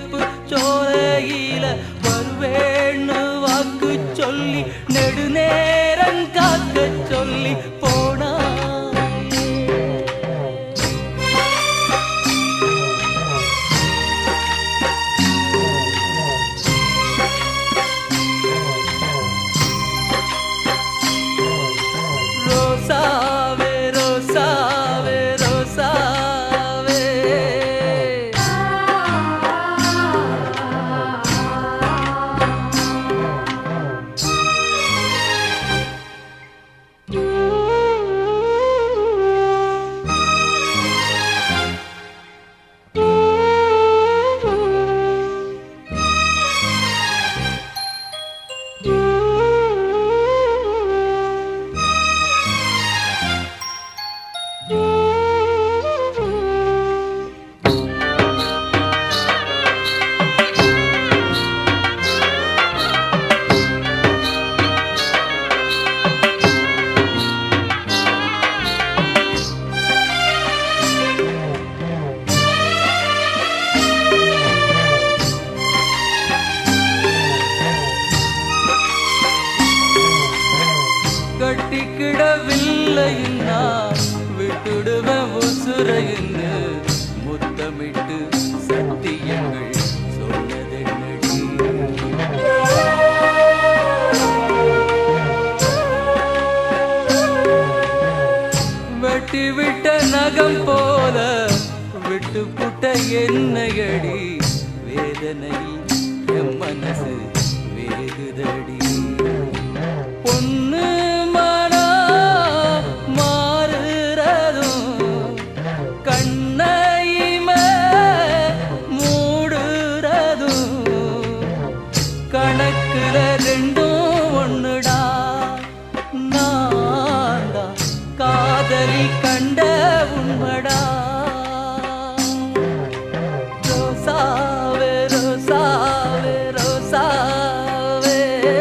செருப்பு சோலையில வருவேன்னு வாக்கு சொல்லி நெடுநேரம் காக்க சொல்லி போனாயே ரோசாவே ரோசாவே ரோசாவே கட்டிக்கிடவில்லைன்னா விட்டுடுவேன் உசுரைன்னு முத்தமிட்டு சத்தியங்கள் சொன்னதென்னடி வெட்டி விட்ட நகம் போல விட்டு புட்ட என்னையடி வேதனை என் மனசு வேகுதடி பொண்ணு மனா மாறுறதும் கண்ணையுமே மூடுறதும் கணக்குல ரெண்டும் ஒண்ணுடா நான்தா காதலி கண்ட உண்மடா ரோசாவே ரோசாவே ரோசாவே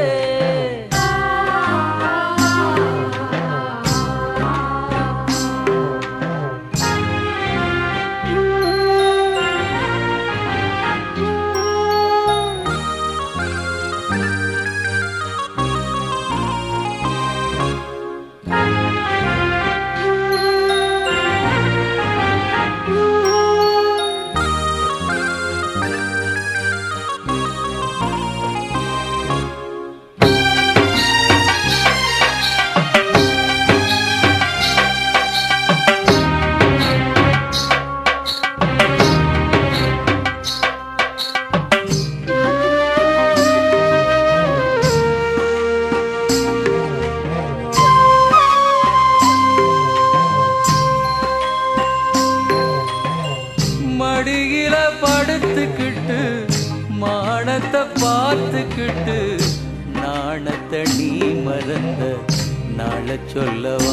மடியில படுத்துக்கிட்டு மானத்தை பார்த்துக்கிட்டு நாணத்தை நீ மறந்த நாள சொல்லவா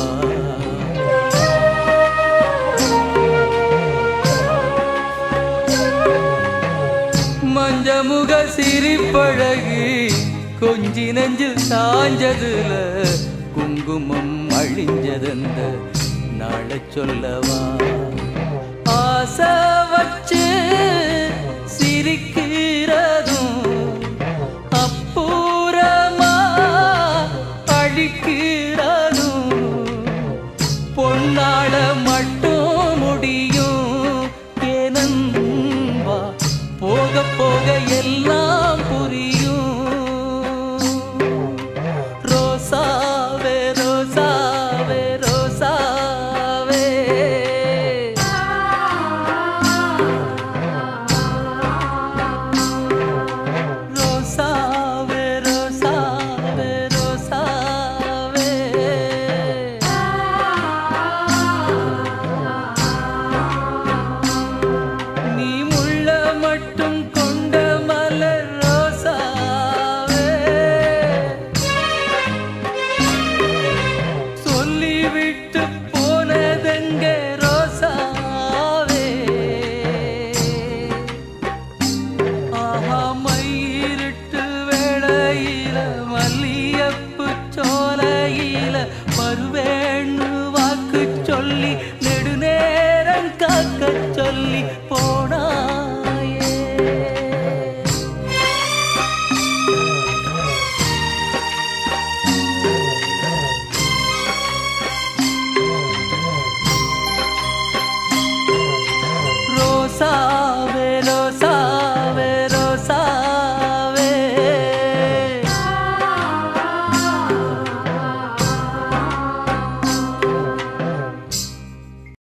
மஞ்சமுக சிரிப்பழகி கொஞ்சி நெஞ்சில் சாஞ்சதுல குங்குமம் அழிஞ்சதந்த நாள சொல்லவா ஆசை வச்சு சிரிக்கிறதும் அப்புறமா அழிக்கிறதும் பொன்னாட மட்டும் முடியும் ஏனன்பா போக போக எல்லாம் புரியும்